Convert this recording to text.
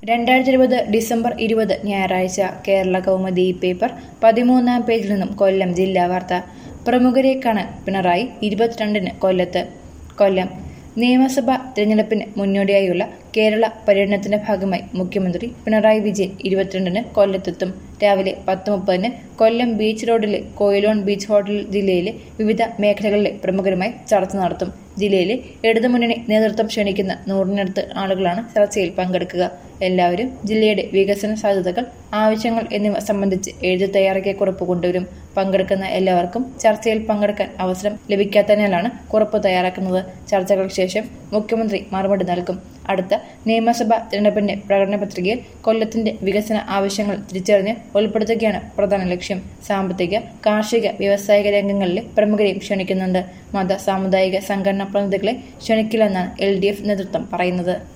രണ്ടായിരത്തി ഇരുപത് ഡിസംബർ ഇരുപത് ഞായറാഴ്ച കേരള കൗമുദി പേപ്പർ പതിമൂന്നാം പേജിൽ നിന്നും കൊല്ലം ജില്ലാ വാർത്ത പ്രമുഖരെ കാണാൻ പിണറായി ഇരുപത്തിരണ്ടിന് കൊല്ലത്ത് കൊല്ലം നിയമസഭാ തിരഞ്ഞെടുപ്പിന് മുന്നോടിയായുള്ള കേരള പര്യടനത്തിന്റെ ഭാഗമായി മുഖ്യമന്ത്രി പിണറായി വിജയൻ ഇരുപത്തിരണ്ടിന് കൊല്ലത്തെത്തും രാവിലെ പത്ത് മുപ്പതിന് കൊല്ലം ബീച്ച് റോഡിലെ കോയിലോൺ ബീച്ച് ഹോട്ടൽ ജില്ലയിലെ വിവിധ മേഖലകളിലെ പ്രമുഖരുമായി ചർച്ച നടത്തും ജില്ലയിലെ ഇടതുമുന്നണി നേതൃത്വം ക്ഷണിക്കുന്ന നൂറിനടുത്ത് ആളുകളാണ് ചർച്ചയിൽ പങ്കെടുക്കുക എല്ലാവരും ജില്ലയുടെ വികസന സാധ്യതകൾ ആവശ്യങ്ങൾ എന്നിവ സംബന്ധിച്ച് എഴുതി തയ്യാറാക്കിയ കുറിപ്പ് കൊണ്ടുവരും പങ്കെടുക്കുന്ന എല്ലാവർക്കും ചർച്ചയിൽ പങ്കെടുക്കാൻ അവസരം ലഭിക്കാത്തതിനാലാണ് കുറിപ്പ് തയ്യാറാക്കുന്നത് ചർച്ചകൾക്ക് ശേഷം മുഖ്യമന്ത്രി മറുപടി നൽകും അടുത്ത നിയമസഭാ തിരഞ്ഞെടുപ്പിന്റെ പ്രകടന പത്രികയിൽ കൊല്ലത്തിന്റെ വികസന ആവശ്യങ്ങൾ തിരിച്ചറിഞ്ഞ് ഉൾപ്പെടുത്തുകയാണ് പ്രധാന ലക്ഷ്യം സാമ്പത്തിക കാർഷിക വ്യവസായിക രംഗങ്ങളിലെ പ്രമുഖരെയും ക്ഷണിക്കുന്നുണ്ട് മത സാമുദായിക സംഘടനാ പ്രതിനിധികളെ ക്ഷണിക്കില്ലെന്നാണ് എൽ നേതൃത്വം പറയുന്നത്